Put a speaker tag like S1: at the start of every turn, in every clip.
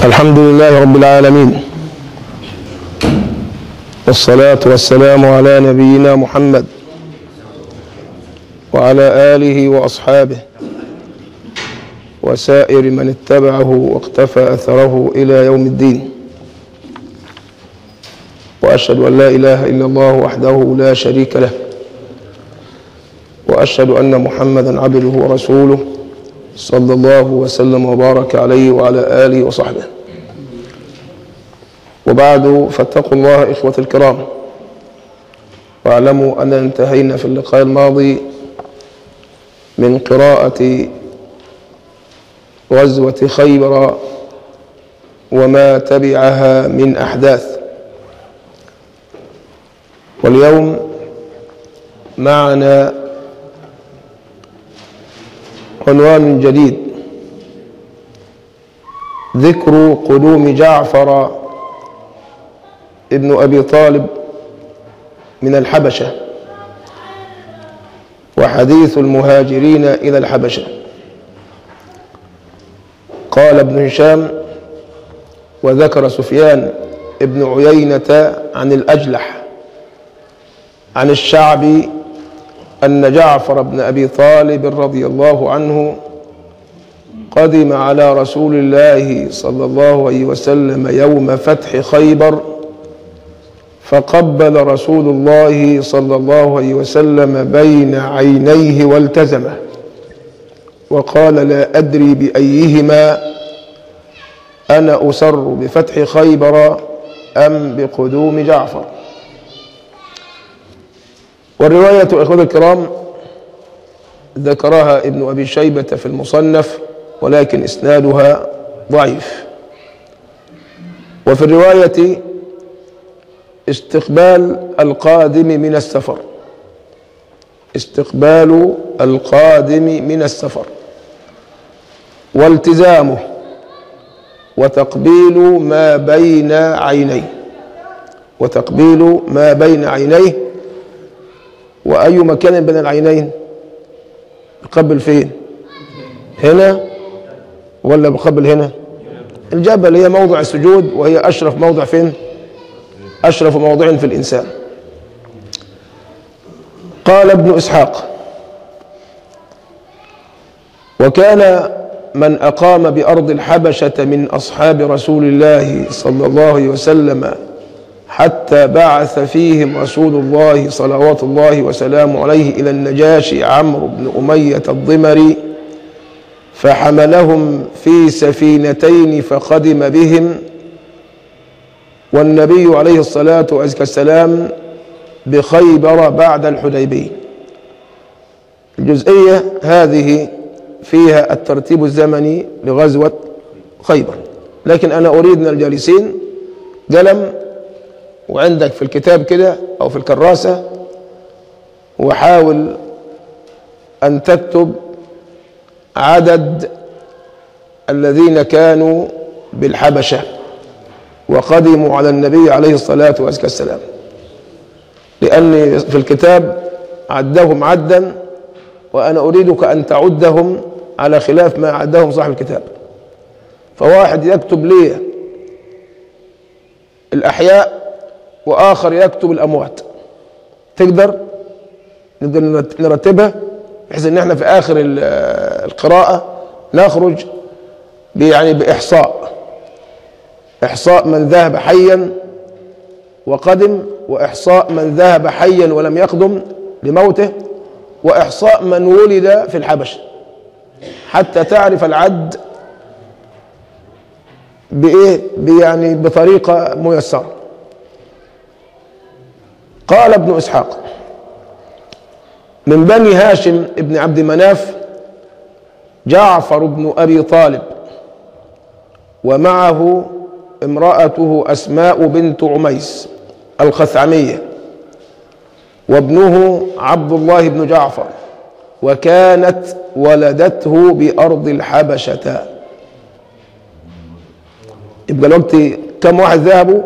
S1: الحمد لله رب العالمين والصلاة والسلام على نبينا محمد وعلى آله وأصحابه وسائر من اتبعه واقتفى أثره إلى يوم الدين وأشهد أن لا إله إلا الله وحده لا شريك له وأشهد أن محمدا عبده ورسوله صلى الله وسلم وبارك عليه وعلى آله وصحبه وبعد فاتقوا الله إخوة الكرام واعلموا أننا انتهينا في اللقاء الماضي من قراءة غزوة خيبر وما تبعها من أحداث واليوم معنا عنوان جديد ذكر قدوم جعفر ابن أبي طالب من الحبشة وحديث المهاجرين إلى الحبشة قال ابن هشام وذكر سفيان ابن عيينة عن الأجلح عن الشعبي أن جعفر بن أبي طالب رضي الله عنه قدم على رسول الله صلى الله عليه وسلم يوم فتح خيبر فقبل رسول الله صلى الله عليه وسلم بين عينيه والتزمه وقال لا أدري بأيهما أنا أسر بفتح خيبر أم بقدوم جعفر والرواية إخوة الكرام ذكرها ابن أبي شيبة في المصنف ولكن إسنادها ضعيف وفي الرواية استقبال القادم من السفر استقبال القادم من السفر والتزامه وتقبيل ما بين عينيه وتقبيل ما بين عينيه وأي مكان بين العينين يقبل فين هنا ولا بقبل هنا الجبل هي موضع السجود وهي أشرف موضع فين أشرف موضع في الإنسان قال ابن إسحاق وكان من أقام بأرض الحبشة من أصحاب رسول الله صلى الله عليه وسلم حتى بعث فيهم رسول الله صلوات الله وسلامه عليه إلى النجاشي عمرو بن أمية الضمري فحملهم في سفينتين فقدم بهم والنبي عليه الصلاة والسلام بخيبر بعد الحديبية الجزئية هذه فيها الترتيب الزمني لغزوة خيبر لكن أنا أريد من الجالسين قلم وعندك في الكتاب كده أو في الكراسة وحاول أن تكتب عدد الذين كانوا بالحبشة وقدموا على النبي عليه الصلاة والسلام لأني في الكتاب عدهم عدا وأنا أريدك أن تعدهم على خلاف ما عدهم صاحب الكتاب فواحد يكتب لي الأحياء وآخر يكتب الأموات تقدر نقدر نرتبها بحيث ان احنا في آخر القراءة نخرج يعني بإحصاء إحصاء من ذهب حيا وقدم وإحصاء من ذهب حيا ولم يقدم لموته وإحصاء من ولد في الحبشة حتى تعرف العد بإيه يعني بطريقة ميسرة قال ابن إسحاق من بني هاشم ابن عبد مناف جعفر بن أبي طالب ومعه امرأته أسماء بنت عميس الخثعمية وابنه عبد الله بن جعفر وكانت ولدته بأرض الحبشة يبقى الوقت كم واحد ذهبوا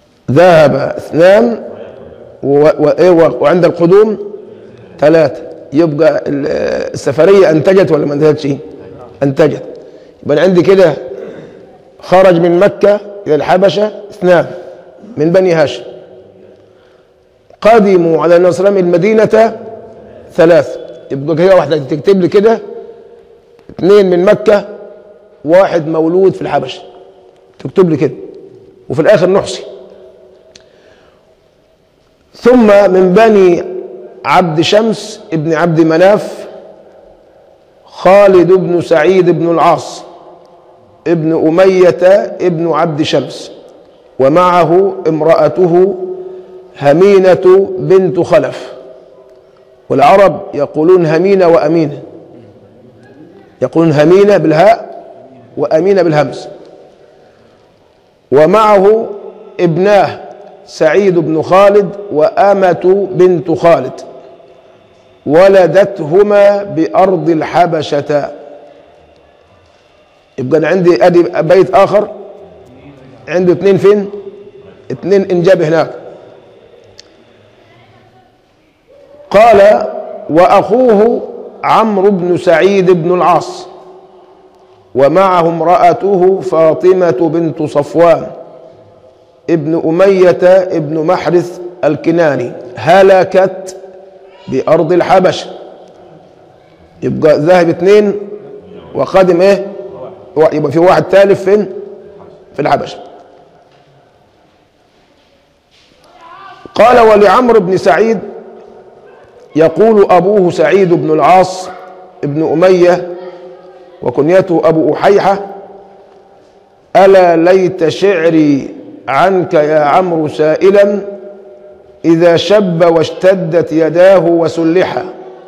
S1: ذهب اثنان و... و... وعند القدوم ثلاثة يبقى ال- السفرية أنتجت ولا ما أنتجتش أنتجت يبقى أنا عندي كده خرج من مكة إلى الحبشة اثنان من بني هاشم قدموا على النبي صلى الله عليه وسلم المدينة ثلاث يبقى كده واحدة تكتب لي كده اثنين من مكة واحد مولود في الحبشة تكتب لي كده وفي الآخر نحصي ثم من بني عبد شمس ابن عبد مناف خالد بن سعيد بن العاص ابن أمية ابن عبد شمس ومعه امرأته همينة بنت خلف والعرب يقولون همينة وأمينة يقولون همينة بالهاء وأمينة بالهمز ومعه ابناه سعيد بن خالد وأمة بنت خالد ولدتهما بأرض الحبشة يبقى أنا عندي أدي بيت آخر عنده اثنين فين؟ اثنين إنجاب هناك قال وأخوه عمرو بن سعيد بن العاص ومعه امرأته فاطمة بنت صفوان ابن أمية ابن محرث الكناني هلكت بأرض الحبشة يبقى ذهب اثنين وقادم ايه يبقى في واحد ثالث فين في الحبشة قال ولعمرو بن سعيد يقول أبوه سعيد بن العاص ابن أمية وكنيته أبو أحيحة ألا ليت شعري عنك يا عمرو سائلا إذا شب واشتدت يداه وسلحا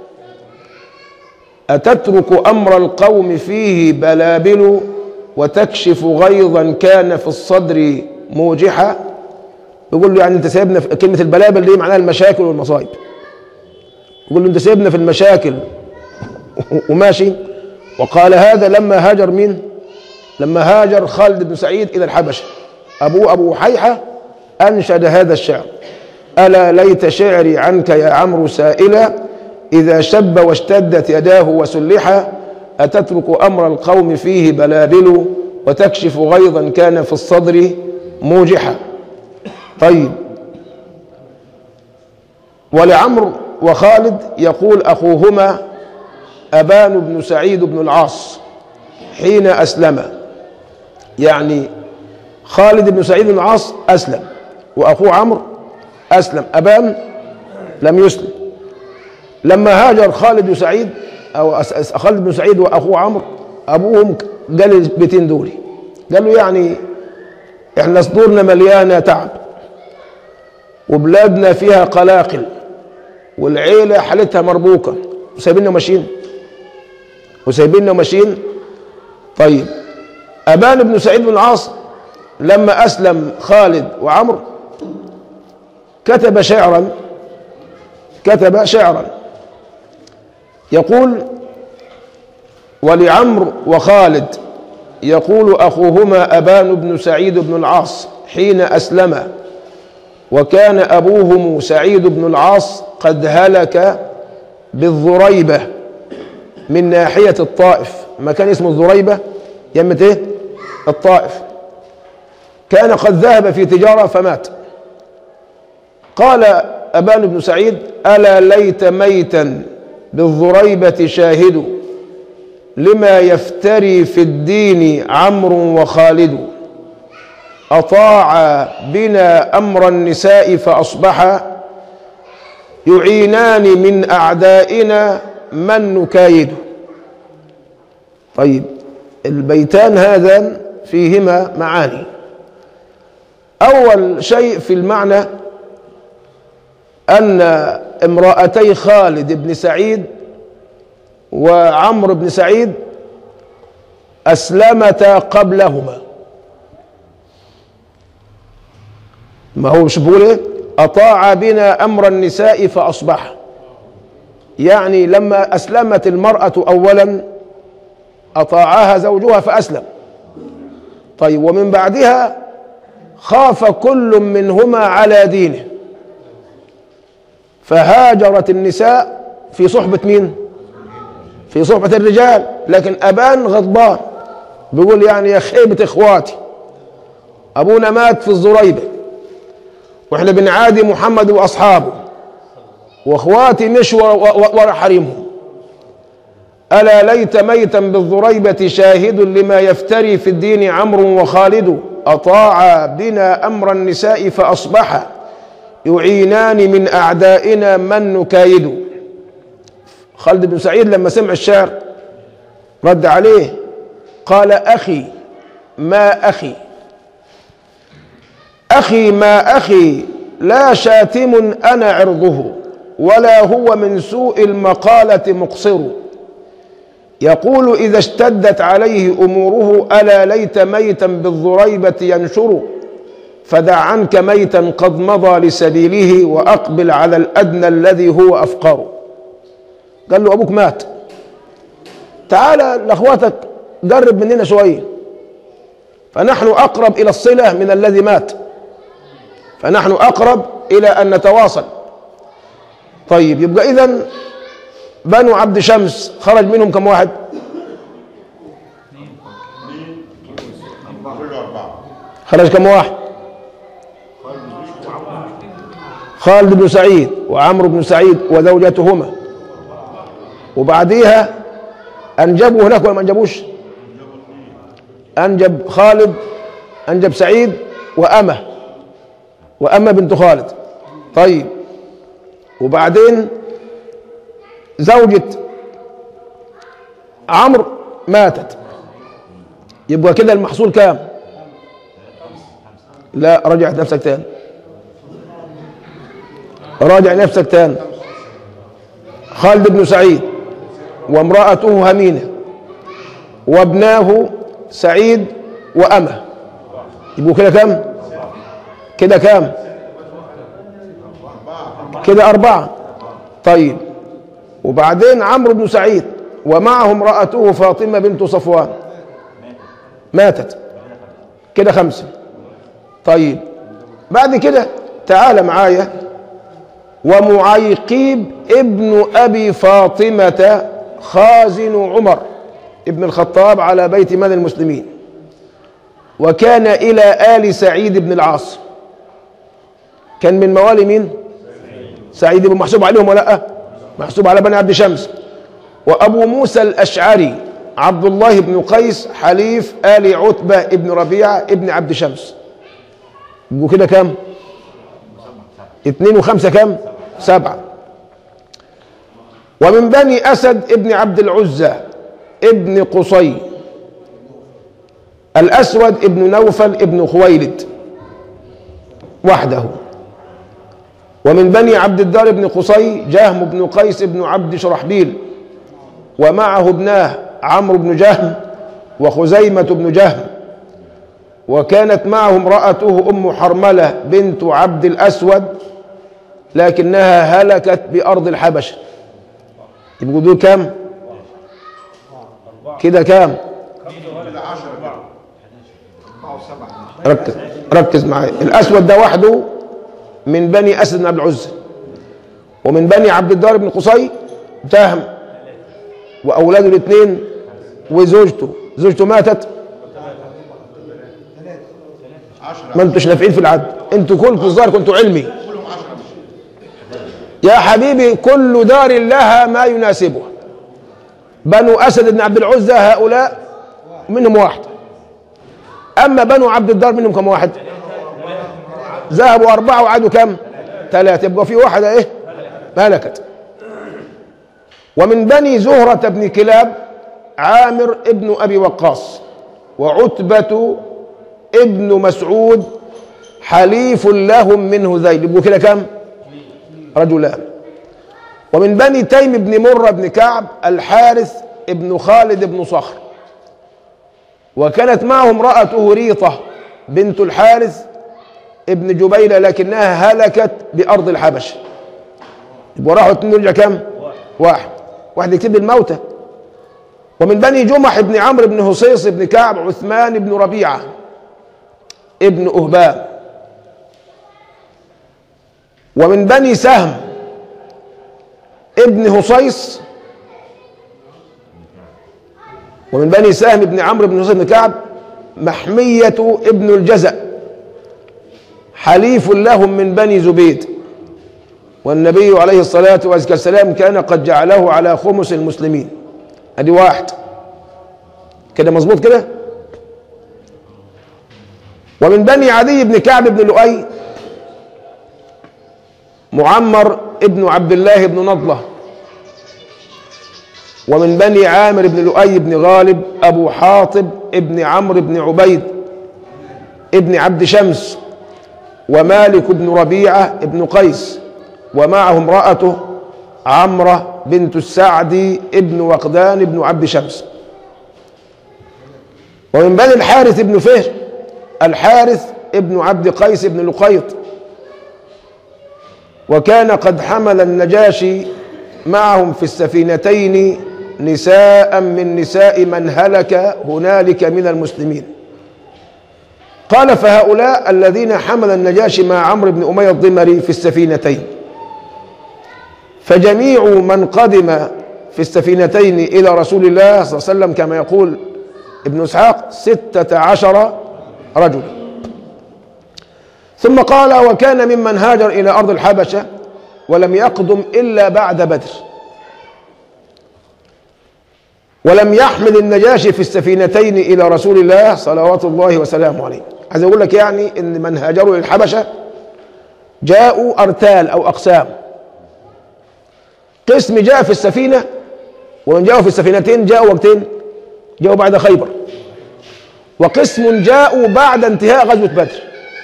S1: أتترك أمر القوم فيه بلابل وتكشف غيظا كان في الصدر موجحا يقول له يعني أنت سايبنا في كلمة البلابل دي معناها المشاكل والمصايب يقول له أنت سايبنا في المشاكل وماشي وقال هذا لما هاجر مين لما هاجر خالد بن سعيد إلى الحبشة أبوه أبو حيحة أنشد هذا الشعر ألا ليت شعري عنك يا عمرو سائلا إذا شب واشتدت يداه وسلحا أتترك أمر القوم فيه بلابل وتكشف غيظا كان في الصدر موجحا طيب ولعمرو وخالد يقول أخوهما أبان بن سعيد بن العاص حين أسلم يعني خالد بن سعيد بن العاص أسلم وأخوه عمرو أسلم أبان لم يسلم لما هاجر خالد بن سعيد أو خالد بن سعيد وأخوه عمرو أبوهم قال البيتين دول قال له يعني احنا صدورنا مليانة تعب وبلادنا فيها قلاقل والعيلة حالتها مربوكة وسايبيننا ماشيين وسايبيننا ماشيين طيب أبان بن سعيد بن العاص لما أسلم خالد وعمرو كتب شعرا كتب شعرا يقول ولعمرو وخالد يقول أخوهما أبان بن سعيد بن العاص حين أسلما وكان أبوهم سعيد بن العاص قد هلك بالضريبة من ناحية الطائف مكان اسمه الضريبة يمة ايه الطائف كان قد ذهب في تجارة فمات قال أبان بن سعيد ألا ليت ميتا بالضريبة شاهد لما يفتري في الدين عمرو وخالد أطاع بنا أمر النساء فأصبح يعينان من أعدائنا من نكايد طيب البيتان هذا فيهما معاني أول شيء في المعنى أن امرأتي خالد بن سعيد وعمرو بن سعيد أسلمتا قبلهما ما هو مش بيقول ايه أطاع بنا أمر النساء فأصبح يعني لما أسلمت المرأة أولا أطاعها زوجها فأسلم طيب ومن بعدها خاف كل منهما على دينه فهاجرت النساء في صحبة مين في صحبة الرجال لكن أبان غضبان بيقول يعني يا خيبة إخواتي أبونا مات في الزريبة وإحنا بنعادي محمد وأصحابه وإخواتي مشوا ورا حريمهم ألا ليت ميتا بالضريبة شاهد لما يفتري في الدين عمرو وخالد أطاع بنا أمر النساء فأصبح يعينان من أعدائنا من نكايد خالد بن سعيد لما سمع الشعر رد عليه قال أخي ما أخي أخي ما أخي لا شاتم أنا عرضه ولا هو من سوء المقالة مقصر يقول إذا اشتدت عليه أموره ألا ليت ميتا بالضريبة ينشر فدع عنك ميتا قد مضى لسبيله وأقبل على الأدنى الذي هو أفقر قال له أبوك مات تعال لأخواتك قرب مننا شوية فنحن أقرب إلى الصلة من الذي مات فنحن أقرب إلى أن نتواصل طيب يبقى إذن بنو عبد شمس خرج منهم كم واحد خرج كم واحد خالد بن سعيد وعمرو بن سعيد وزوجتهما وبعديها انجبوا هناك ولا ما انجبوش انجب خالد انجب سعيد وامه وامه بنت خالد طيب وبعدين زوجة عمرو ماتت يبقى كده المحصول كام لا راجع نفسك تاني راجع نفسك تاني خالد بن سعيد وامرأته همينة وابناه سعيد وأمه يبقوا كده كام كده كام كده أربعة طيب وبعدين عمرو بن سعيد ومعه امرأته فاطمة بنت صفوان ماتت كده خمسة طيب بعد كده تعال معايا ومعيقيب ابن أبي فاطمة خازن عمر ابن الخطاب على بيت مال المسلمين وكان إلى آل سعيد بن العاص كان من موالي مين سعيد بن محسوب عليهم ولا لا محسوب على بني عبد شمس وأبو موسى الأشعري عبد الله بن قيس حليف آل عتبة ابن ربيعة ابن عبد شمس يبقوا كده كام اتنين وخمسة كام سبعة ومن بني أسد ابن عبد العزى ابن قصي الأسود ابن نوفل ابن خويلد وحده ومن بني عبد الدار بن قصي جهم بن قيس بن عبد شرحبيل ومعه ابناه عمرو بن جهم وخزيمة بن جهم وكانت معه امرأته أم حرملة بنت عبد الأسود لكنها هلكت بأرض الحبشة يبقوا دول كام كده كام ركز ركز معايا الأسود ده وحده من بني أسد بن عبد العزى ومن بني عبد الدار بن قصي جهم وأولاده الاثنين وزوجته زوجته ماتت ما انتوش نافعين في العد انتوا كلكم الظاهر كنتوا علمي يا حبيبي كل دار لها ما يناسبها بنو أسد بن عبد العزى هؤلاء منهم واحد أما بنو عبد الدار منهم كم واحد ذهبوا أربعة وعادوا كم ثلاثة يبقى في واحدة إيه هلكت ومن بني زهرة بن كلاب عامر ابن أبي وقاص وعتبة ابن مسعود حليف لهم من هذيل يبقوا كده كم رجلان ومن بني تيم بن مرة بن كعب الحارث ابن خالد بن صخر وكانت معه امرأته ريطة بنت الحارث ابن جبيلة لكنها هلكت بأرض الحبش يبقى راحوا اتنين يرجع كم واحد واحد يكتب الموتى ومن بني جمح بن عمرو بن هصيص بن كعب عثمان بن ربيعة ابن أهبام ومن بني سهم ابن هصيص ومن بني سهم بن عمرو بن هصيص بن كعب محمية ابن الجزأ حليف لهم من بني زبيد والنبي عليه الصلاة والسلام كان قد جعله على خمس المسلمين ادي واحد كده مظبوط كده ومن بني عدي بن كعب بن لؤي معمر ابن عبد الله بن نضلة ومن بني عامر بن لؤي بن غالب أبو حاطب ابن عمرو بن عبيد ابن عبد شمس ومالك بن ربيعة ابن قيس ومعه امرأته عمرة بنت السعدي ابن وقدان بن عبد شمس ومن بني الحارث بن فهر الحارث ابن عبد قيس بن لقيط وكان قد حمل النجاشي معهم في السفينتين نساء من نساء من هلك هنالك من المسلمين قال فهؤلاء الذين حمل النجاشي مع عمرو بن أمية الضمري في السفينتين فجميع من قدم في السفينتين إلى رسول الله صلى الله عليه وسلم كما يقول ابن إسحاق ستة عشر رجل ثم قال وكان ممن هاجر إلى أرض الحبشة ولم يقدم إلا بعد بدر ولم يحمل النجاشي في السفينتين إلى رسول الله صلوات الله وسلامه عليه عايز أقول لك يعني إن من هاجروا للحبشة جاءوا أرتال أو أقسام قسم جاء في السفينة ومن جاءوا في السفينتين جاءوا وقتين جاءوا بعد خيبر وقسم جاءوا بعد انتهاء غزوة بدر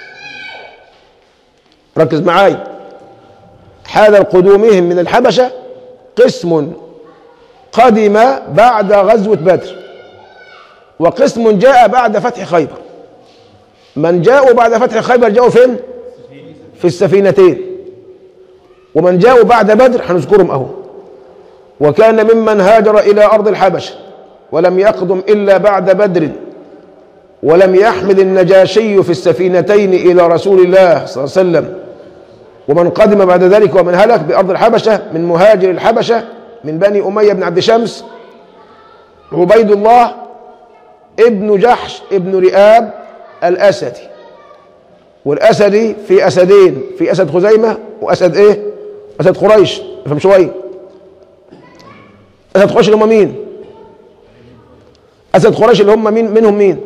S1: ركز معاي حال قدومهم من الحبشة قسم قدم بعد غزوة بدر وقسم جاء بعد فتح خيبر من جاءوا بعد فتح خيبر جاءوا فين في السفينتين ومن جاءوا بعد بدر هنذكرهم اهو وكان ممن هاجر الى ارض الحبشه ولم يقدم الا بعد بدر ولم يحمل النجاشي في السفينتين الى رسول الله صلى الله عليه وسلم ومن قدم بعد ذلك ومن هلك بارض الحبشه من مهاجر الحبشه من بني اميه بن عبد شمس عبيد الله ابن جحش ابن رئاب الاسدي والاسدي في اسدين في اسد خزيمه واسد ايه اسد قريش افهم شويه اسد قريش اللي هم مين اسد قريش اللي هم مين منهم مين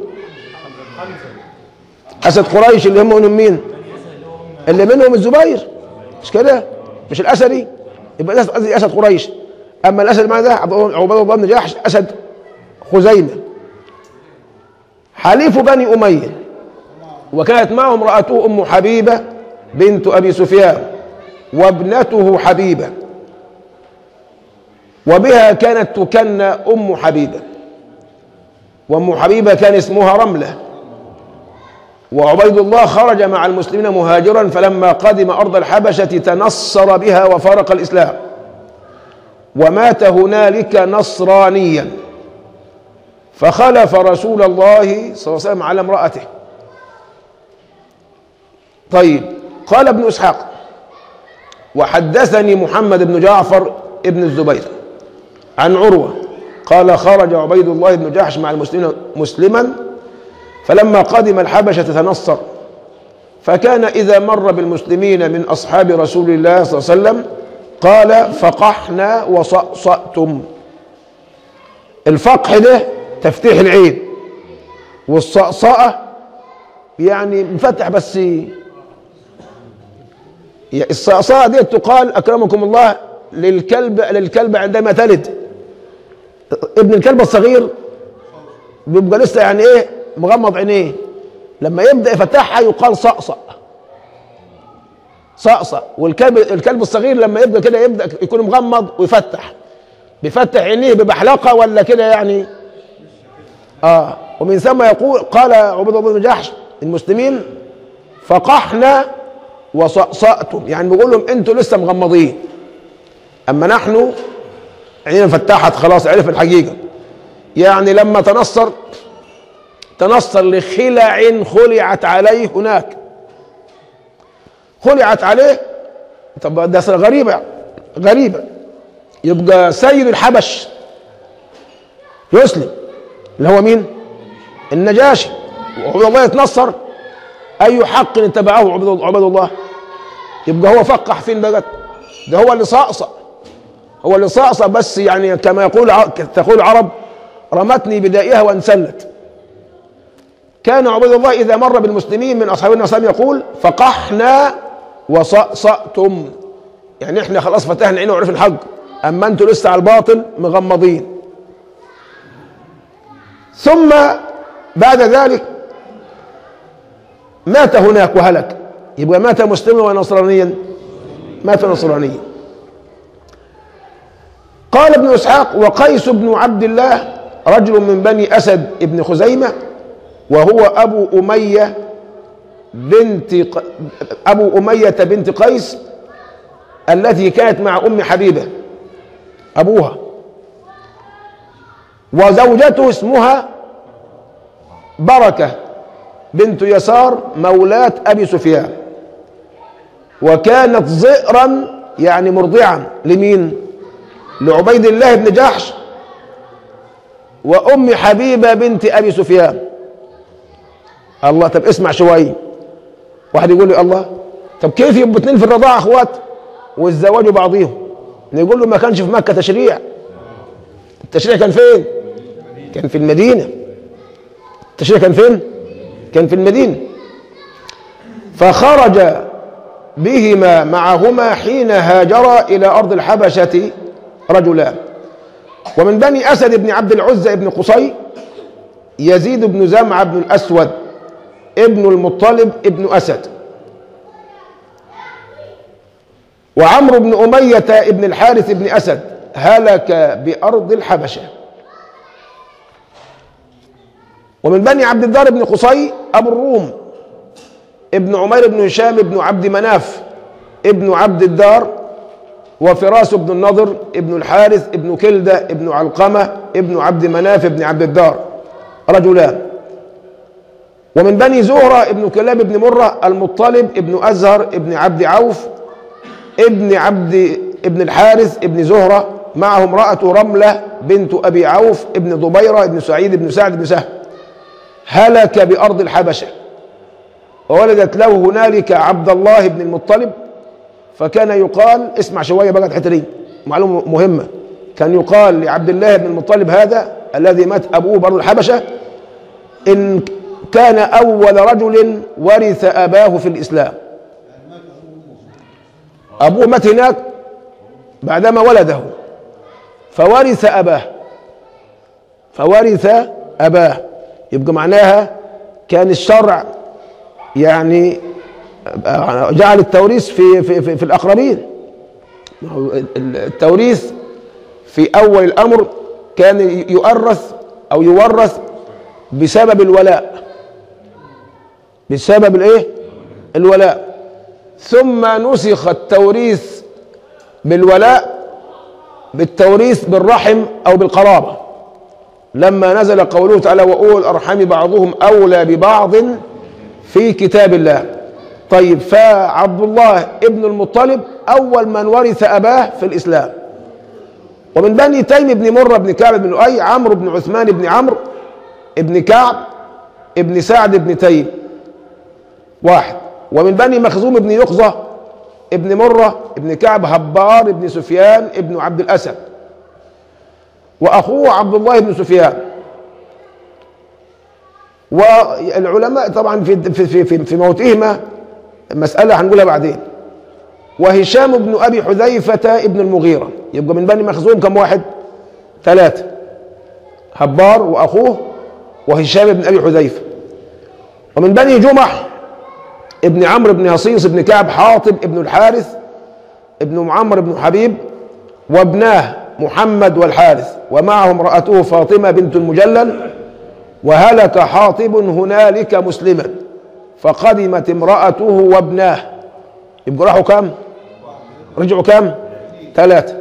S1: اسد قريش اللي هم منهم مين اللي منهم الزبير مش كده مش الاسدي يبقى الاسد قصدي اسد قريش اما الاسد معنا ده عباد الله بن جحش اسد خزيمه حليف بني اميه وكانت معه امراته ام حبيبه بنت ابي سفيان وابنته حبيبه وبها كانت تكنى ام حبيبه وام حبيبه كان اسمها رمله وعبيد الله خرج مع المسلمين مهاجرا فلما قدم ارض الحبشه تنصر بها وفارق الاسلام ومات هنالك نصرانيا فخلف رسول الله صلى الله عليه وسلم على امراته طيب قال ابن اسحاق وحدثني محمد بن جعفر ابن الزبير عن عروه قال خرج عبيد الله بن جحش مع المسلمين مسلما فلما قدم الحبشه تنصر فكان اذا مر بالمسلمين من اصحاب رسول الله صلى الله عليه وسلم قال فقحنا وصأصأتم الفقح ده تفتيح العين والصأصأة يعني مفتح بس الصأصأة دي تقال أكرمكم الله للكلب للكلب عندما تلد ابن الكلب الصغير بيبقى لسه يعني ايه مغمض عينيه لما يبدا يفتحها يقال صأصأ صأصأ والكلب الكلب الصغير لما يبدا كده يبدا يكون مغمض ويفتح بيفتح عينيه ببحلقه ولا كده يعني اه ومن ثم يقول قال عبد الله بن جحش المسلمين فقحنا وصأصأتم يعني بيقول لهم انتوا لسه مغمضين اما نحن عينينا فتحت خلاص عرف الحقيقه يعني لما تنصر تنصر لخلع خلعت عليه هناك خلعت عليه طب ده غريبه غريبه يبقى سيد الحبش يسلم اللي هو مين النجاشي وعبد الله يتنصر اي حق اتبعه عبد عبد الله يبقى هو فقح فين بقى ده هو اللي صعصع هو اللي صعصع بس يعني كما يقول ع- تقول العرب رمتني بدائها وانسلت كان عبد الله اذا مر بالمسلمين من اصحاب النبي صلى الله عليه وسلم يقول فقحنا وصأصأتم يعني احنا خلاص فتحنا عينه وعرفنا الحق اما انتوا لسه على الباطل مغمضين ثم بعد ذلك مات هناك وهلك يبقى مات مسلما ونصرانيا مات نصرانيا قال ابن اسحاق وقيس بن عبد الله رجل من بني اسد ابن خزيمه وهو ابو اميه بنت ق... ابو اميه بنت قيس التي كانت مع ام حبيبه ابوها وزوجته اسمها بركه بنت يسار مولاة ابي سفيان وكانت ظئرا يعني مرضعا لمين لعبيد الله بن جحش وام حبيبه بنت ابي سفيان الله طب اسمع شويه واحد يقول لي الله طب كيف يبقوا اتنين في الرضاعه اخوات ويتزوجوا بعضيهم نقول له ما كانش في مكه تشريع التشريع كان فين كان في المدينه التشريع كان فين كان في المدينه فخرج بهما معهما حين هاجرا الى ارض الحبشه رجلان ومن بني اسد بن عبد العزى بن قصي يزيد بن زمعه بن الاسود ابن المطلب ابن اسد وعمرو بن اميه ابن الحارث بن اسد هلك بارض الحبشه ومن بني عبد الدار بن قصي ابو الروم ابن عمير بن هشام بن عبد مناف ابن عبد الدار وفراس بن النضر ابن الحارث ابن كلدة ابن علقمة ابن عبد مناف ابن عبد الدار رجلان ومن بني زهرة ابن كلاب ابن مرة المطلب ابن أزهر ابن عبد عوف ابن عبد ابن الحارث ابن زهرة معه امرأة رملة بنت أبي عوف ابن ضبيرة ابن سعيد ابن سعد بن سهل هلك بأرض الحبشة وولدت له هنالك عبد الله بن المطلب فكان يقال اسمع شويه بقى الحته دي معلومه مهمه كان يقال لعبد الله بن المطلب هذا الذي مات ابوه برضه الحبشه ان كان اول رجل ورث اباه في الاسلام ابوه مات هناك بعدما ولده فورث اباه فورث اباه يبقى معناها كان الشرع يعني جعل التوريث في في في, في الاقربين ما هو التوريث في اول الامر كان يؤرث او يورث بسبب الولاء بسبب الايه الولاء ثم نسخ التوريث بالولاء بالتوريث بالرحم او بالقرابه لما نزل قوله تعالى واولو الارحام بعضهم اولى ببعض في كتاب الله طيب فعبد الله ابن المطلب اول من ورث اباه في الاسلام ومن بني تيم بن مره بن كعب بن لؤي عمرو بن عثمان بن عمرو ابن كعب ابن سعد بن تيم واحد ومن بني مخزوم بن يقظه ابن مره ابن كعب هبار ابن سفيان ابن عبد الاسد واخوه عبد الله بن سفيان والعلماء طبعا في في في, في موتهما مسألة هنقولها بعدين وهشام بن أبي حذيفة ابن المغيرة يبقى من بني مخزوم كم واحد ثلاثة هبار وأخوه وهشام بن أبي حذيفة ومن بني جمح ابن عمرو بن هصيص بن كعب حاطب ابن الحارث ابن معمر بن حبيب وابناه محمد والحارث ومعه امرأته فاطمة بنت المجلل وهلك حاطب هنالك مسلما فقدمت امرأته وابناه يبقوا راحوا كام؟ رجعوا كام؟ ثلاثة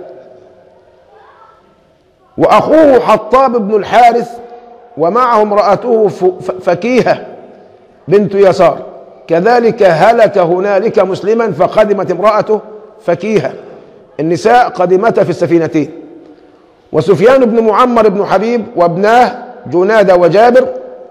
S1: وأخوه حطاب بن الحارث ومعه امرأته فكيهة بنت يسار كذلك هلك هنالك مسلما فقدمت امرأته فكيهة النساء قدمتا في السفينتين وسفيان بن معمر بن حبيب وابناه جنادة وجابر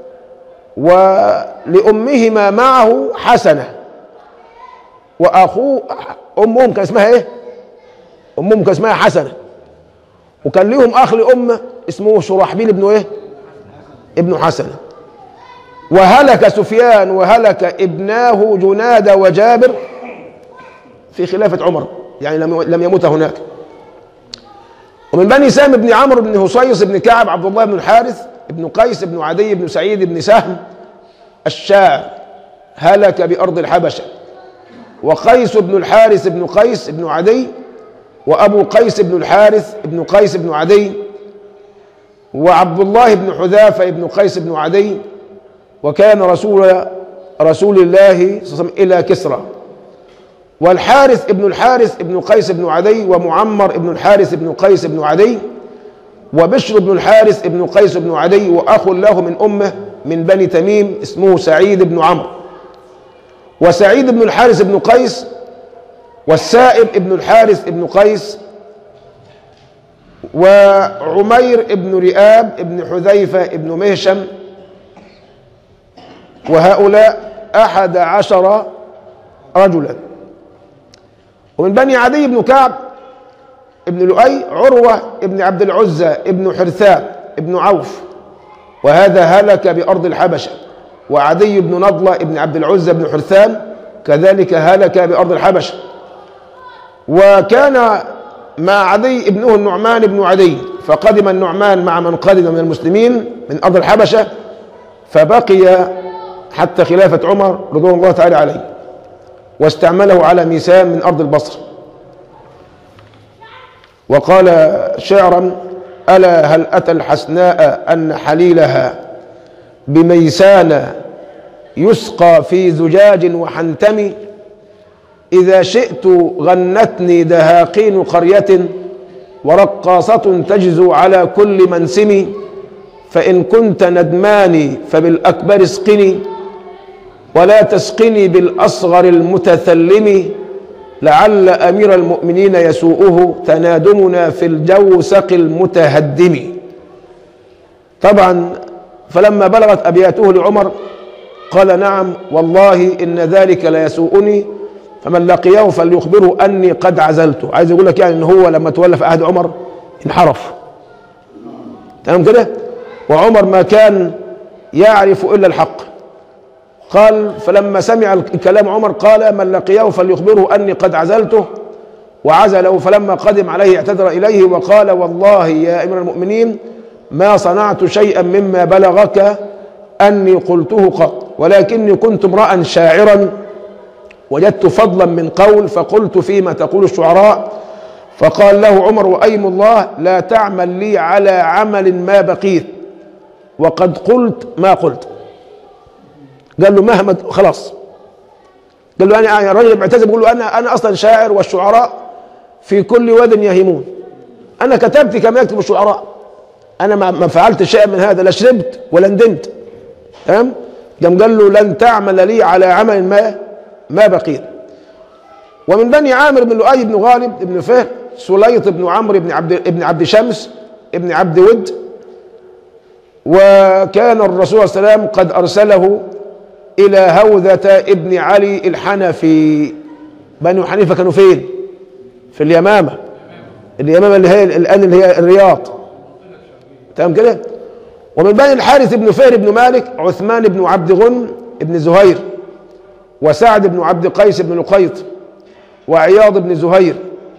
S1: ولأمهما معه حسنة وأخوه أمهم كان اسمها إيه؟ أمهم كان اسمها حسنة وكان ليهم أخ لأم اسمه شرحبيل بن إيه؟ ابن حسنة وهلك سفيان وهلك ابناه جنادة وجابر في خلافة عمر يعني لم لم يموت هناك ومن بني سام بن عمرو بن هصيص بن كعب عبد الله بن الحارث بن قيس بن عدي بن سعيد بن سهم الشاعر هلك بأرض الحبشة وقيس بن الحارث بن قيس بن عدي وأبو قيس بن الحارث بن قيس بن عدي وعبد الله بن حذافة بن قيس بن عدي وكان رسول رسول الله صلى الله عليه وسلم إلى كسرى والحارث ابن الحارث ابن قيس بن عدي ومعمر ابن الحارث ابن قيس بن عدي وبشر بن الحارث ابن قيس بن عدي وأخ له من أمه من بني تميم اسمه سعيد بن عمرو وسعيد بن الحارث بن قيس والسائب ابن الحارث ابن قيس وعمير ابن رئاب ابن حذيفة ابن مهشم وهؤلاء أحد عشر رجلا ومن بني عدي بن كعب ابن لؤي عروة ابن عبد العزى ابن حرثان ابن عوف وهذا هلك بأرض الحبشة وعدي بن نضلة ابن عبد العزى بن حرثان كذلك هلك بأرض الحبشة وكان مع عدي ابنه النعمان بن عدي فقدم النعمان مع من قدم من المسلمين من أرض الحبشة فبقي حتى خلافة عمر رضوان الله تعالى عليه واستعمله على ميسان من أرض البصر وقال شعرا ألا هل أتى الحسناء أن حليلها بميسان يسقى في زجاج وحنتم إذا شئت غنتني دهاقين قرية ورقاصة تجزو على كل منسم فإن كنت ندماني فبالأكبر اسقني ولا تسقني بالأصغر المتثلم لعل أمير المؤمنين يسوءه تنادمنا في الجوسق المتهدم طبعا فلما بلغت أبياته لعمر قال نعم والله إن ذلك ليسوءني فمن لقيه فليخبره أني قد عزلته عايز يقول لك يعني إن هو لما تولى في عهد عمر انحرف تمام كده وعمر ما كان يعرف إلا الحق قال فلما سمع الكلام عمر قال من لقيه فليخبره أني قد عزلته وعزله فلما قدم عليه اعتذر إليه وقال والله يا أمير المؤمنين ما صنعت شيئا مما بلغك أني قلته قط ولكني كنت امرأ شاعرا وجدت فضلا من قول فقلت فيما تقول الشعراء فقال له عمر وأيم الله لا تعمل لي على عمل ما بقيت وقد قلت ما قلت قال له مهما خلاص قال له انا الراجل معتذر بيقول له انا انا اصلا شاعر والشعراء في كل واد يهيمون انا كتبت كما يكتب الشعراء انا ما ما فعلت شيئا من هذا لا شربت ولا ندمت تمام قام قال له لن تعمل لي على عمل ما ما بقيت ومن بني عامر بن لؤي بن غالب بن فهر سليط بن عمرو بن عبد ابن عبد شمس ابن عبد ود وكان الرسول صلى الله عليه وسلم قد ارسله الى هوذة ابن علي الحنفي بنو حنيفة كانوا فين في اليمامة اليمامة اللي هي الآن اللي هي الرياض تمام كده ومن بني الحارث بن فهر بن مالك عثمان بن عبد غن بن زهير وسعد بن عبد قيس بن لقيط وعياض بن زهير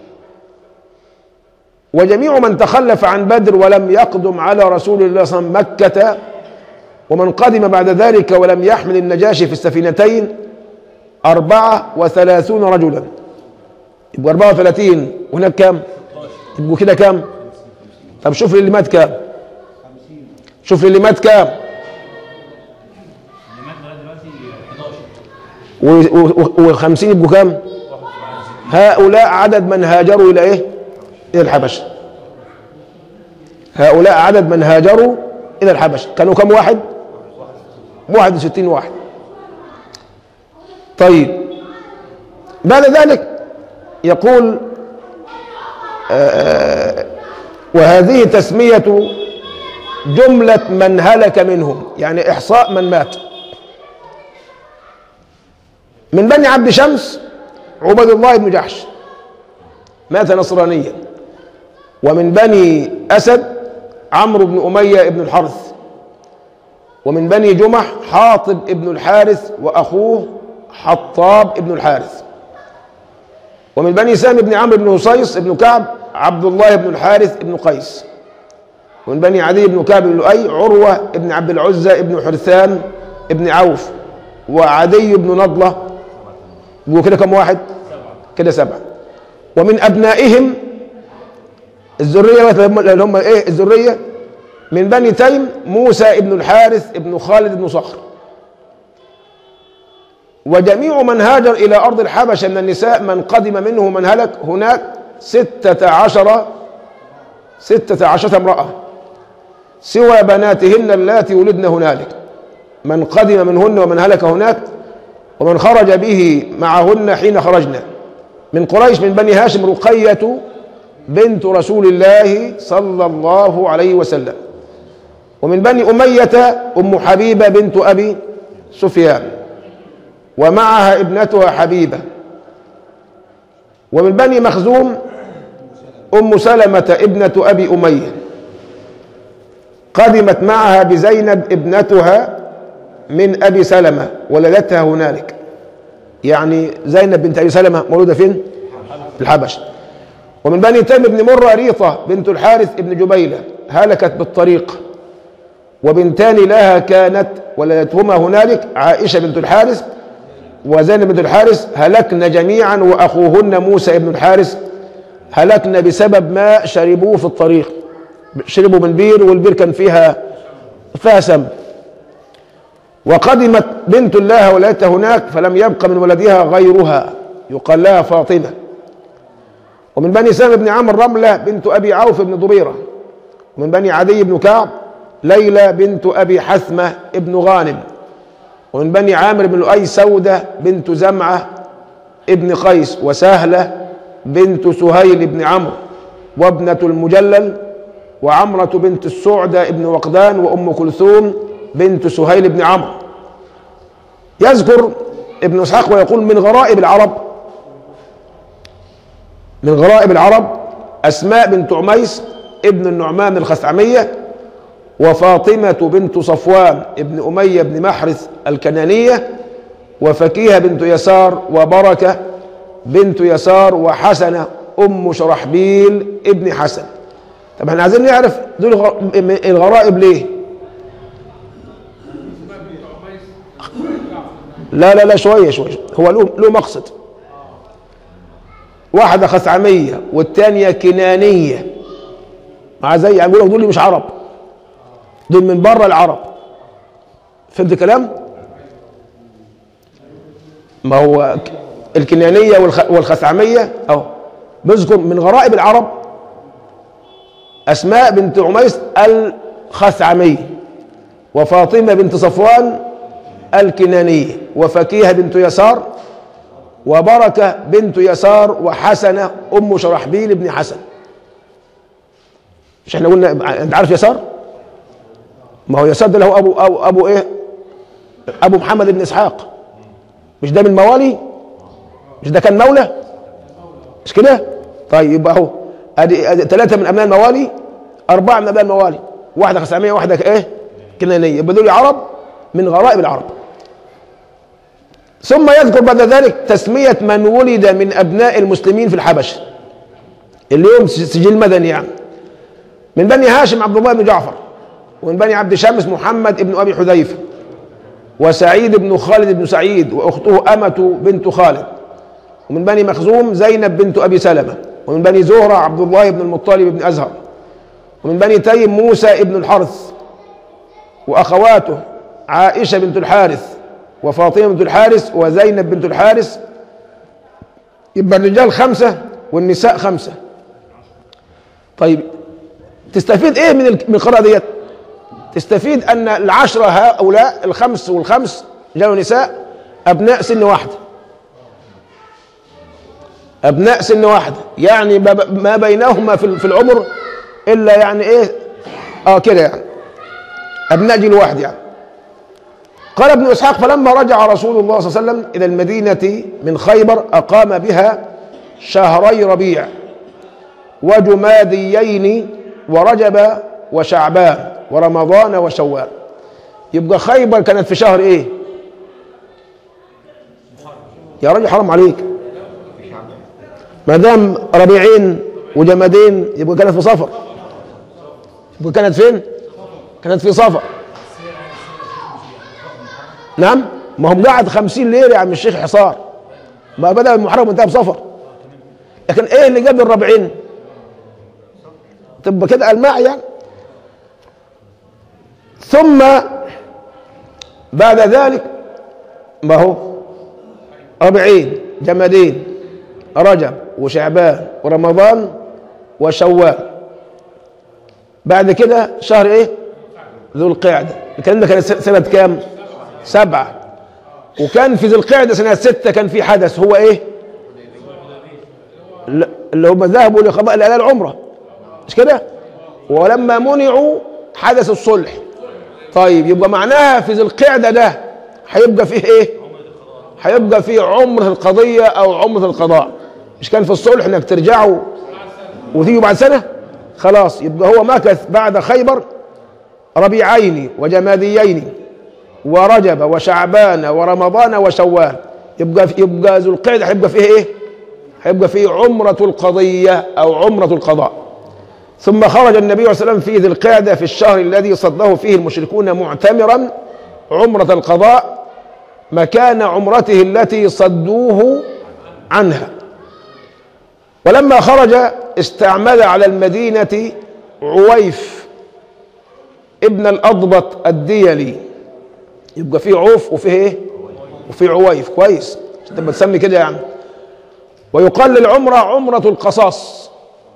S1: وجميع من تخلف عن بدر ولم يقدم على رسول الله صلى الله عليه وسلم مكة ومن قدم بعد ذلك ولم يحمل النجاشي في السفينتين أربعة وثلاثون رجلا يبقوا أربعة وثلاثين وهناك كام يبقوا كده كام طب شوف لي اللي مات كام شوف لي اللي مات كام و50 يبقوا كام هؤلاء عدد من هاجروا إلى إيه إلى الحبشة هؤلاء عدد من هاجروا إلى الحبشة كانوا كم واحد 61 واحد طيب بعد ذلك يقول آه، وهذه تسمية جملة من هلك منهم يعني إحصاء من مات من بني عبد شمس عبد الله بن جحش مات نصرانيا ومن بني أسد عمرو بن أمية بن الحرث ومن بني جمح حاطب بن الحارث وأخوه حطاب بن الحارث ومن بني سام بن عمرو بن هصيص بن كعب عبد الله بن الحارث بن قيس ومن بني عدي بن كعب بن لؤي عروة بن عبد العزى بن حرثان بن عوف وعدي بن نضلة وكده كم واحد كده سبعة ومن أبنائهم الذرية اللي هم إيه الذرية من بني تيم موسى بن الحارث بن خالد بن صخر وجميع من هاجر إلى أرض الحبشة من النساء من قدم منه من هلك هناك ستة عشر ستة عشرة امرأة سوى بناتهن اللاتي ولدن هنالك من قدم منهن ومن هلك هناك ومن خرج به معهن حين خرجنا من قريش من بني هاشم رقية بنت رسول الله صلى الله عليه وسلم ومن بني أمية أم حبيبة بنت أبي سفيان ومعها ابنتها حبيبة ومن بني مخزوم أم سلمة ابنة أبي أمية قدمت معها بزينب ابنتها من أبي سلمة ولدتها هنالك يعني زينب بنت أبي سلمة مولودة فين؟ في الحبش ومن بني تيم بن مرة ريطة بنت الحارث بن جبيلة هلكت بالطريق وبنتان لها كانت ولدتهما هنالك عائشة بنت الحارث وزينب بنت الحارث هلكن جميعا وأخوهن موسى بن الحارث هلكن بسبب ما شربوه في الطريق شربوا من بير والبير كان فيها فيها سم وقدمت بنت الله ولدتها هناك فلم يبق من ولدها غيرها يقال لها فاطمة ومن بني سام بن عمرو رملة بنت أبي عوف بن ضبيرة ومن بني عدي بن كعب ليلى بنت أبي حثمة ابن غانم ومن بني عامر بن لؤي سودة بنت زمعة ابن قيس وسهلة بنت سهيل بن عمرو وابنة المجلل وعمرة بنت السعدة ابن وقدان وأم كلثوم بنت سهيل بن عمرو يذكر ابن اسحاق ويقول من غرائب العرب من غرائب العرب أسماء بنت عميس ابن النعمان الخثعمية وفاطمة بنت صفوان ابن أمية بن محرث الكنانية وفكيهة بنت يسار وبركة بنت يسار وحسنة أم شرحبيل ابن حسن طب احنا عايزين نعرف دول الغرائب ليه لا لا لا شوية شوية هو له له مقصد واحدة خثعمية والتانية كنانية مع زي يعني بيقول لك دول مش عرب دول من بره العرب فهمت الكلام؟ ما هو الكنانية والخثعمية أهو بذكر من غرائب العرب أسماء بنت عميس الخثعمية وفاطمة بنت صفوان الكنانية وفكيهة بنت يسار وبركة بنت يسار وحسنة أم شرحبيل بن حسن مش احنا قلنا انت عارف يسار ما هو يسار ده اللي هو ابو ابو, أبو ايه ابو محمد بن اسحاق مش ده من موالي مش ده كان مولى مش كده طيب يبقى اهو ادي ثلاثه من ابناء الموالي اربعه من ابناء الموالي واحده خساميه واحده ايه كنانيه يبقى دول عرب من غرائب العرب ثم يذكر بعد ذلك تسمية من ولد من أبناء المسلمين في الحبشة اليوم سجل مدني يعني من بني هاشم عبد الله بن جعفر ومن بني عبد شمس محمد بن أبي حذيفة وسعيد بن خالد بن سعيد وأخته أمة بنت خالد ومن بني مخزوم زينب بنت أبي سلمة ومن بني زهرة عبد الله بن المطلب بن أزهر ومن بني تيم موسى بن الحرث وأخواته عائشة بنت الحارث وفاطمة بنت الحارث وزينب بنت الحارث يبقى الرجال خمسة والنساء خمسة طيب تستفيد ايه من من القراءة ديت تستفيد ان العشرة هؤلاء الخمس والخمس رجال ونساء ابناء سن واحد ابناء سن واحده يعني ما- ما بينهما في في العمر الا يعني ايه اه كده يعني ابناء جيل واحد يعني قال ابن اسحاق فلما رجع رسول الله صلى الله عليه وسلم الى المدينه من خيبر اقام بها شهري ربيع وجماديين ورجب وشعبان ورمضان وشوال يبقى خيبر كانت في شهر ايه يا راجل حرام عليك ما دام ربيعين وجمادين يبقى كانت في صفر يبقى كانت فين كانت في صفر نعم ما هم قعد خمسين ليلة يا عم الشيخ حصار ما بدأ المحرم وانتهى بصفر لكن ايه اللي قبل الربعين تبقى كده الماء يعني ثم بعد ذلك ما هو ربعين جمادين رجب وشعبان ورمضان وشوال بعد كده شهر ايه ذو القعدة الكلام ده كان سنة كام سبعة وكان في ذي القعدة سنة ستة كان في حدث هو ايه ل- اللي هم ذهبوا لقضاء الهلال عمرة مش كده ولما منعوا حدث الصلح طيب يبقى معناها في ذي القعدة ده هيبقى فيه ايه هيبقى فيه عمرة القضية او عمرة القضاء مش كان في الصلح انك ترجعوا وتيجوا بعد سنة خلاص يبقى هو مكث بعد خيبر ربيعين وجماديين ورجب وشعبان ورمضان وشوال يبقى يبقى ذو القعدة هيبقى فيه ايه هيبقى فيه عمرة القضية او عمرة القضاء ثم خرج النبي صلى الله عليه وسلم في ذي القعدة في الشهر الذي صده فيه المشركون معتمرا عمرة القضاء مكان عمرته التي صدوه عنها ولما خرج استعمل على المدينة عويف ابن الأضبط الديلي يبقى فيه عوف وفيه ايه وفيه عويف كويس عشان تبقى تسمي كده يعني ويقال للعمرة عمرة القصاص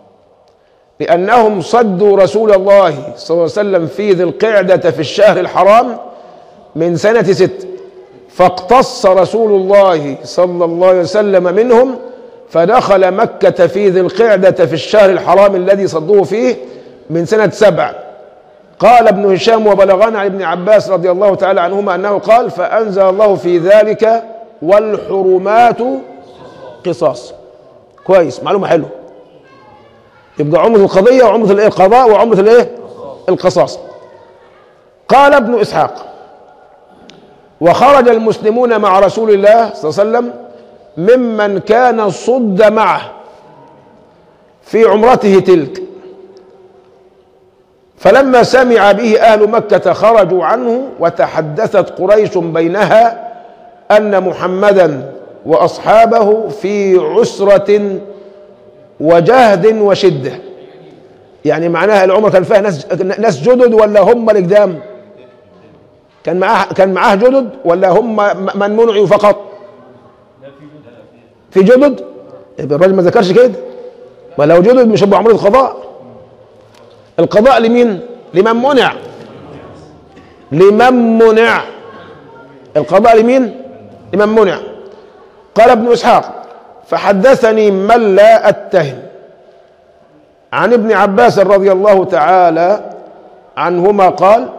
S1: لأنهم صدوا رسول الله صلى الله عليه وسلم في ذي القعدة في الشهر الحرام من سنة ست فاقتص رسول الله صلى الله عليه وسلم منهم فدخل مكة في ذي القعدة في الشهر الحرام الذي صدوه فيه من سنة سبع قال ابن هشام وبلغنا عن ابن عباس رضي الله تعالى عنهما أنه قال فأنزل الله في ذلك والحرمات قصاص كويس معلومة حلوة يبقى عمرة القضية وعمرة الايه القضاء وعمرة الايه القصاص قال ابن إسحاق وخرج المسلمون مع رسول الله صلى الله عليه وسلم ممن كان صد معه في عمرته تلك فلما سمع به أهل مكة خرجوا عنه وتحدثت قريش بينها أن محمدا وأصحابه في عسرة وجهد وشدة يعني معناها العمر كان فيها ناس ناس جدد ولا هم الإقدام كان معاه كان معاه جدد ولا هم من منعوا فقط في جدد يبقى الراجل ما ذكرش كده ولو جدد مش هيبقى عمرة قضاء القضاء لمين لمن منع لمن منع القضاء لمين لمن منع قال ابن اسحاق فحدثني من لا اتهم عن ابن عباس رضي الله تعالى عنهما قال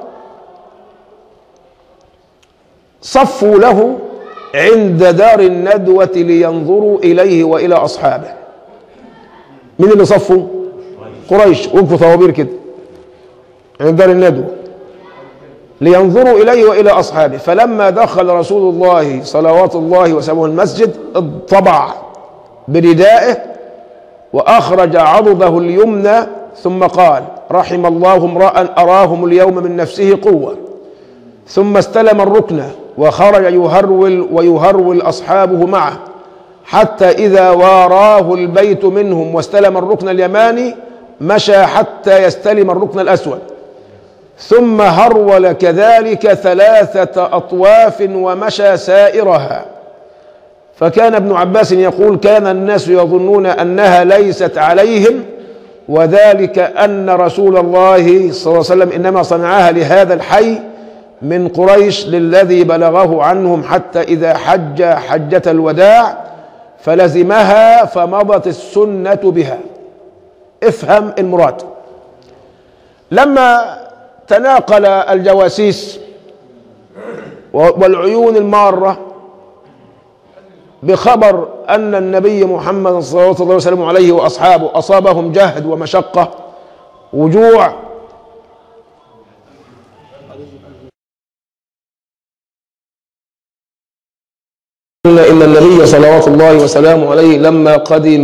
S1: صفوا له عند دار الندوة لينظروا إليه وإلى أصحابه مين اللي صفوا قريش وقفوا طوابير كده عند دار الندوة لينظروا إليه وإلى أصحابه فلما دخل رسول الله صلوات الله وسلامه المسجد اضطبع بردائه وأخرج عضده اليمنى ثم قال رحم الله امرأ أراهم اليوم من نفسه قوة ثم استلم الركن وخرج يهرول ويهرول أصحابه معه حتى إذا واراه البيت منهم واستلم الركن اليماني مشى حتى يستلم الركن الأسود ثم هرول كذلك ثلاثة أطواف ومشى سائرها فكان ابن عباس يقول كان الناس يظنون أنها ليست عليهم وذلك أن رسول الله صلى الله عليه وسلم إنما صنعها لهذا الحي من قريش للذي بلغه عنهم حتى إذا حج حجة الوداع فلزمها فمضت السنة بها افهم المراد لما تناقل الجواسيس والعيون المارة بخبر أن النبي محمد صلى الله عليه وسلم عليه وأصحابه أصابهم جهد ومشقة وجوع إن النبي صلوات الله وسلامه عليه لما قدم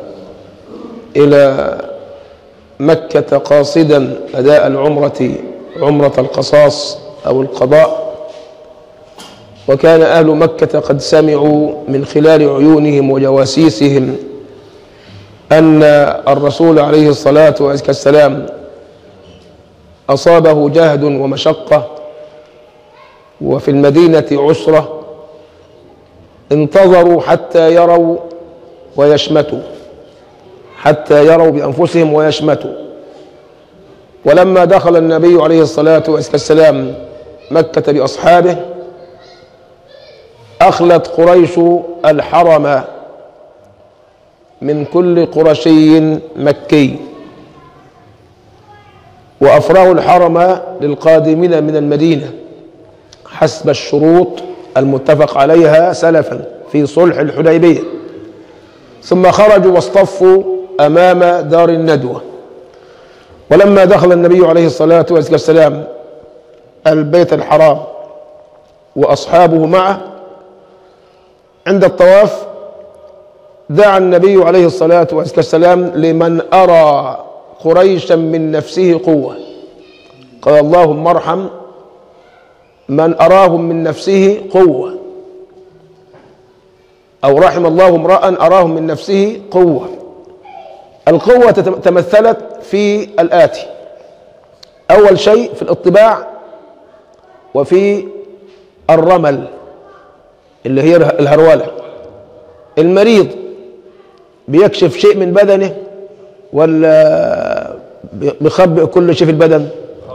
S1: إلى مكة قاصدا أداء العمرة عمرة القصاص أو القضاء وكان أهل مكة قد سمعوا من خلال عيونهم وجواسيسهم أن الرسول عليه الصلاة والسلام أصابه جهد ومشقة وفي المدينة عسرة انتظروا حتى يروا ويشمتوا حتى يروا بأنفسهم ويشمتوا ولما دخل النبي عليه الصلاة والسلام مكة بأصحابه أخلت قريش الحرم من كل قرشي مكي وأفرغوا الحرم للقادمين من المدينة حسب الشروط المتفق عليها سلفا في صلح الحديبية ثم خرجوا واصطفوا أمام دار الندوة ولما دخل النبي عليه الصلاة والسلام البيت الحرام وأصحابه معه عند الطواف دعا النبي عليه الصلاة والسلام لمن أرى قريشا من نفسه قوة قال اللهم ارحم من أراهم من نفسه قوة أو رحم الله امرأ أراهم من نفسه قوة القوة تمثلت في الآتي أول شيء في الاطباع وفي الرمل اللي هي الهرولة المريض بيكشف شيء من بدنه ولا بيخبئ كل شيء في البدن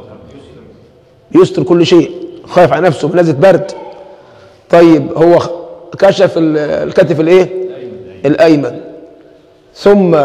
S1: يستر كل شيء خايف على نفسه من نزله برد طيب هو كشف الكتف الايه الايمن ثم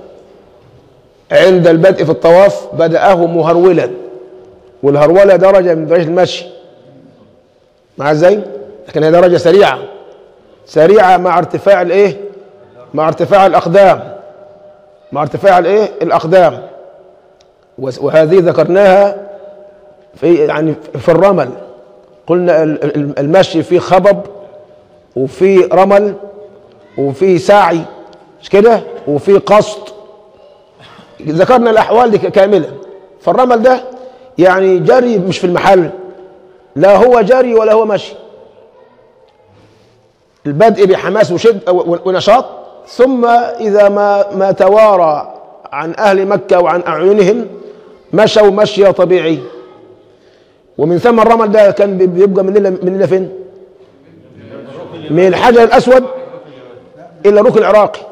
S1: عند البدء في الطواف بدأه مهرولا والهرولة درجة من درجة المشي مع ازاي لكن هي درجة سريعة سريعة مع ارتفاع الايه مع ارتفاع الاقدام مع ارتفاع الايه الاقدام وهذه ذكرناها في يعني في الرمل قلنا المشي فيه خبب وفي رمل وفي سعي مش كده وفي قصد ذكرنا الاحوال دي كامله فالرمل ده يعني جري مش في المحل لا هو جري ولا هو مشي البدء بحماس وشد ونشاط ثم اذا ما ما توارى عن اهل مكه وعن اعينهم مشوا مشيه طبيعي ومن ثم الرمل ده كان بيبقى من من الى فين؟ من الحجر الاسود الى الركن العراقي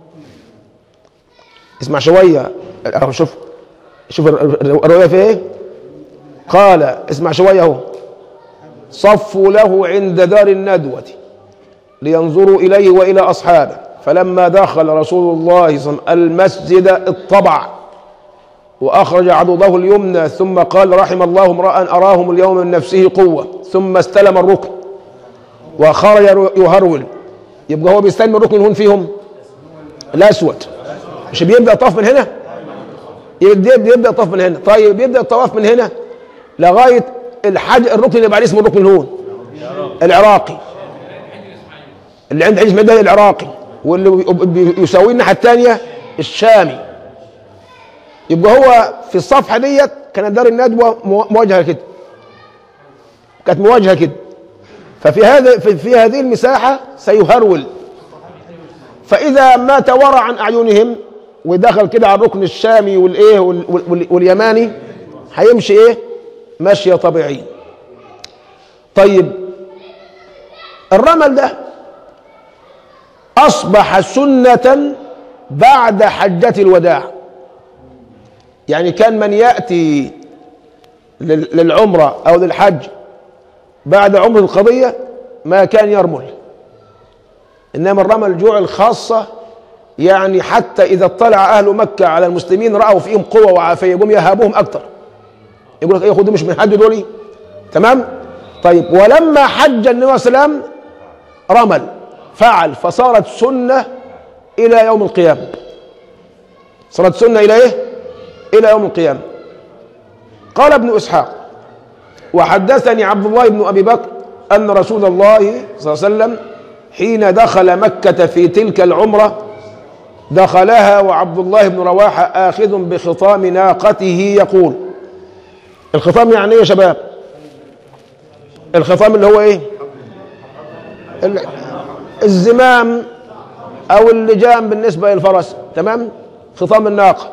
S1: اسمع شويه اهو شوف شوف الرؤيه في ايه؟ قال اسمع شويه اهو صفوا له عند دار الندوه لينظروا اليه والى اصحابه فلما دخل رسول الله صلى الله عليه وسلم المسجد اطبع واخرج عضده اليمنى ثم قال رحم الله امرا اراهم اليوم من نفسه قوه ثم استلم الركن وخرج يهرول يبقى هو بيستلم الركن هون فيهم الاسود مش بيبدا الطواف من هنا يبدا يبدا الطواف من هنا طيب يبدا الطواف من هنا لغايه الحج الركن اللي بعد اسمه الركن هون العراقي اللي عند عيش مدى العراقي واللي يساويه الناحيه الثانيه الشامي يبقى هو في الصفحه ديت كانت دار الندوه مواجهه كده كانت مواجهه كده ففي هذا في, في هذه المساحه سيهرول فاذا ما توارى عن اعينهم ودخل كده على الركن الشامي والايه واليماني هيمشي ايه ماشيه طبيعيه طيب الرمل ده اصبح سنه بعد حجه الوداع يعني كان من ياتي للعمره او للحج بعد عمره القضيه ما كان يرمل إنما الرمى الجوع الخاصة يعني حتى إذا اطلع أهل مكة على المسلمين رأوا فيهم قوة وعافية يقوم يهابوهم أكثر يقول لك إيه خدوا مش من حد دولي تمام طيب ولما حج النبي صلى الله عليه وسلم رمل فعل فصارت سنة إلى يوم القيامة صارت سنة إلى إيه؟ إلى يوم القيامة قال ابن إسحاق وحدثني عبد الله بن أبي بكر أن رسول الله صلى الله عليه وسلم حين دخل مكة في تلك العمرة دخلها وعبد الله بن رواحة آخذ بخطام ناقته يقول الخطام يعني ايه يا شباب الخطام اللي هو ايه ال- الزمام او اللجام بالنسبة للفرس تمام خطام الناقة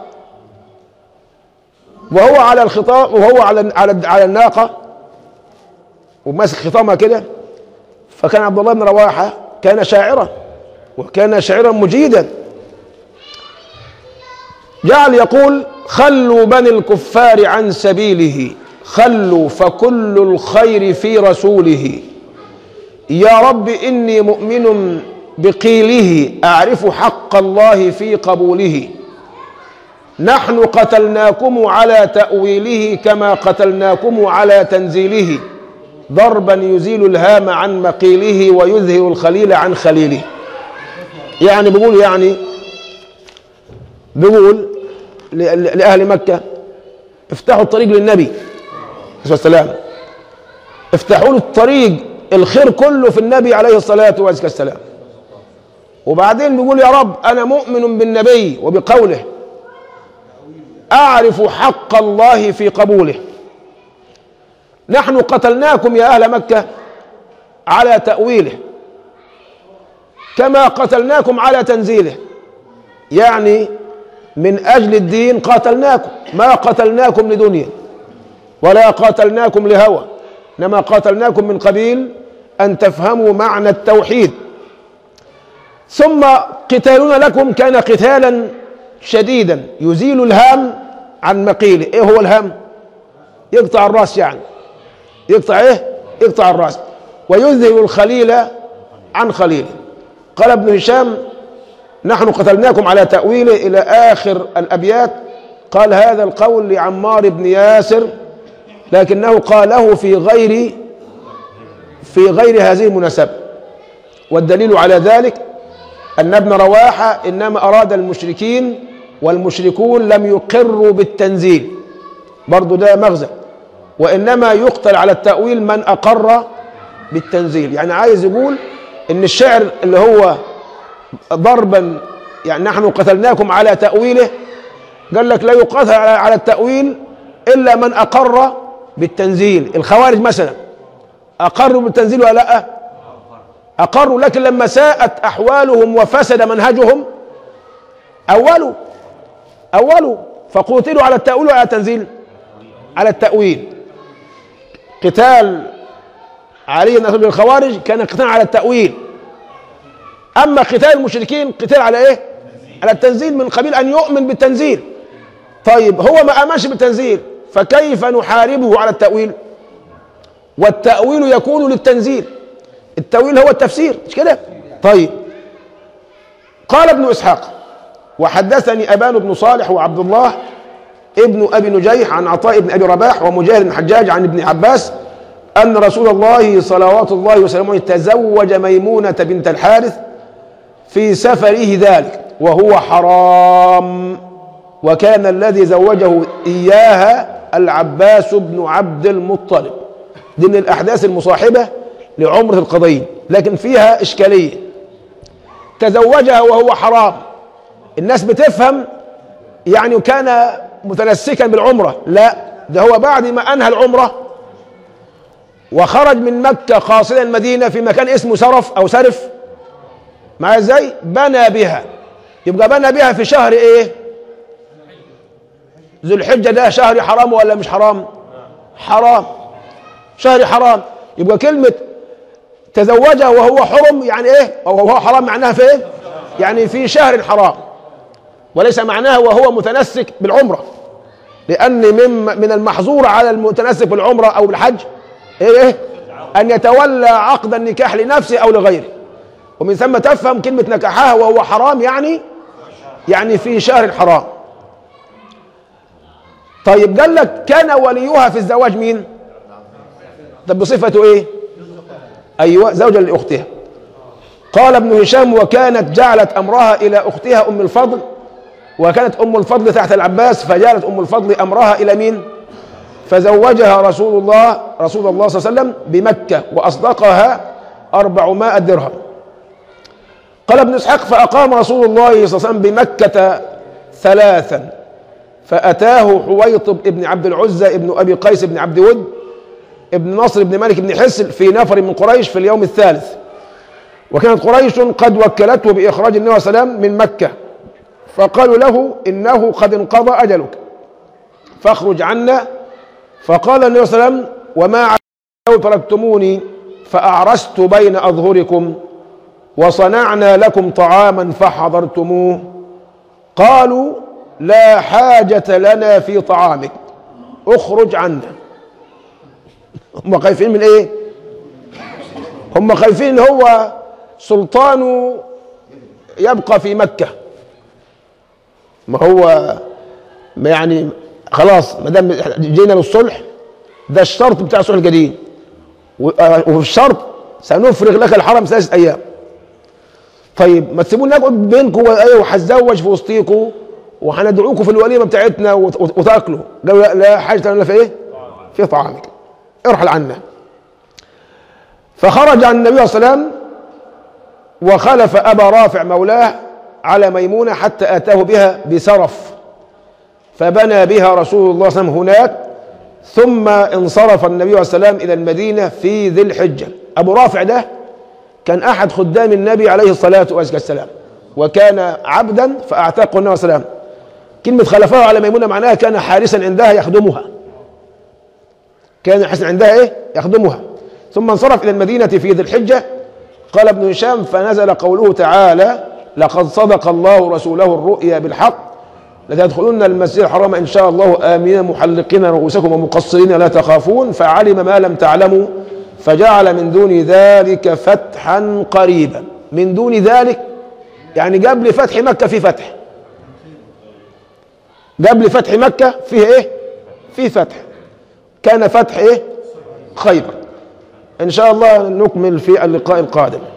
S1: وهو على الخطام وهو على على على الناقة وماسك خطامها كده فكان عبد الله بن رواحة كان شاعرا وكان شاعرا مجيدا جعل يقول خلوا بني الكفار عن سبيله خلوا فكل الخير في رسوله يا رب إني مؤمن بقيله أعرف حق الله في قبوله نحن قتلناكم على تأويله كما قتلناكم على تنزيله ضربا يزيل الهام عن مقيله ويذهل الخليل عن خليله يعني بيقول يعني بيقول ل- ل- لأهل مكة افتحوا الطريق للنبي عليه الصلاة والسلام افتحوا له الطريق الخير كله في النبي عليه الصلاة والسلام وبعدين بيقول يا رب أنا مؤمن بالنبي وبقوله أعرف حق الله في قبوله نحن قتلناكم يا أهل مكة على تأويله كما قتلناكم على تنزيله يعني من أجل الدين قاتلناكم ما قتلناكم لدنيا ولا قاتلناكم لهوى إنما قاتلناكم من قبيل أن تفهموا معنى التوحيد ثم قتالنا لكم كان قتالا شديدا يزيل الهام عن مقيله ايه هو الهام يقطع الراس يعني يقطع ايه يقطع الراس ويذهل الخليل عن خليله قال ابن هشام نحن قتلناكم على تأويله إلى آخر الأبيات قال هذا القول لعمار بن ياسر لكنه قاله في غير في غير هذه المناسبة والدليل على ذلك أن ابن رواحة إنما أراد المشركين والمشركون لم يقروا بالتنزيل برضو ده مغزى وإنما يقتل على التأويل من أقر بالتنزيل يعني عايز يقول إن الشعر اللي هو ضربا يعني نحن قتلناكم على تأويله قال لك لا يقاتل على على التأويل إلا من أقر بالتنزيل الخوارج مثلا أقروا بالتنزيل ولا لا أقروا لكن لما ساءت أحوالهم وفسد منهجهم أولوا أولوا فقتلوا على التأويل وعلى التنزيل على التأويل قتال علي بن ابي الخوارج كان قتال على التأويل أما قتال المشركين قتال على إيه؟ على التنزيل من قبيل أن يؤمن بالتنزيل طيب هو ما آمنش بالتنزيل فكيف نحاربه على التأويل والتأويل يكون للتنزيل التأويل هو التفسير مش كده طيب قال ابن إسحاق وحدثني أبان بن صالح وعبد الله ابن أبي نجيح عن عطاء بن أبي رباح ومجاهد بن حجاج عن ابن عباس أن رسول الله صلوات الله وسلامه عليه تزوج ميمونة بنت الحارث في سفره ذلك وهو حرام وكان الذي زوجه إياها العباس بن عبد المطلب دي من الأحداث المصاحبة لعمرة القضية لكن فيها إشكالية تزوجها وهو حرام الناس بتفهم يعني كان متنسكا بالعمرة لا ده هو بعد ما أنهى العمرة وخرج من مكة قاصدا المدينة في مكان اسمه سرف أو سرف معايا ازاي بنى بها يبقى بنى بها في شهر ايه ذو الحجة ده شهر حرام ولا مش حرام حرام شهر حرام يبقى كلمة تزوجها وهو حرم يعني ايه او وهو حرام معناها في ايه يعني في شهر حرام وليس معناها وهو متنسك بالعمرة لأن من من المحظور على المتنسك بالعمرة أو بالحج إيه, إيه؟ أن يتولى عقد النكاح لنفسه أو لغيره ومن ثم تفهم كلمة نكحها وهو حرام يعني يعني في شهر حرام طيب قال لك كان وليها في الزواج مين طب بصفته ايه ايوه زوجا لاختها قال ابن هشام وكانت جعلت امرها الى اختها ام الفضل وكانت ام الفضل تحت العباس فجعلت ام الفضل امرها الى مين فزوجها رسول الله رسول الله صلى الله عليه وسلم بمكه واصدقها أربعمائة درهم قال ابن اسحاق فاقام رسول الله صلى الله عليه وسلم بمكه ثلاثا فاتاه حويطب ابن عبد العزى ابن ابي قيس بن عبد ود ابن نصر بن مالك بن حسل في نفر من قريش في اليوم الثالث وكانت قريش قد وكلته بإخراج النبي صلى الله عليه وسلم من مكة فقالوا له إنه قد انقضى أجلك فاخرج عنا فقال النبي صلى الله عليه وسلم وما لو تركتموني فأعرست بين أظهركم وصنعنا لكم طعاما فحضرتموه قالوا لا حاجة لنا في طعامك اخرج عنا هم خايفين من ايه هم خايفين ان هو سلطانه يبقى في مكة ما هو ما يعني خلاص ما دام جينا للصلح ده الشرط بتاع الصلح القديم وفي الشرط سنفرغ لك الحرم ثلاثة أيام طيب ما تسيبونا نقعد بينكم وهتزوج في وسطيكم وهندعوكم في الوليمة بتاعتنا وتاكلوا قالوا لا, لا حاجة لنا في ايه؟ في طعامك ارحل عنا فخرج عن النبي صلى الله عليه وسلم وخلف أبا رافع مولاه على ميمونة حتى أتاه بها بسرف فبنى بها رسول الله صلى الله عليه وسلم هناك ثم انصرف النبي صلى الله عليه وسلم إلى المدينة في ذي الحجة أبو رافع ده كان أحد خدام النبي عليه الصلاة والسلام وكان عبدا فأعتقه النبي صلى الله عليه وسلم كلمة خلفه على ميمونة معناها كان حارسا عندها يخدمها كان حارسا عندها إيه يخدمها ثم انصرف إلى المدينة في ذي الحجة قال ابن هشام فنزل قوله تعالى لقد صدق الله رسوله الرؤيا بالحق لتدخلن المسجد الحرام إن شاء الله آمنين محلقين رؤوسكم ومقصرين لا تخافون فعلم ما لم تعلموا فجعل من دون ذلك فتحا قريبا من دون ذلك يعني قبل فتح مكة في فتح قبل فتح مكة فيه ايه في فتح كان فتح ايه خيبر ان شاء الله نكمل في اللقاء القادم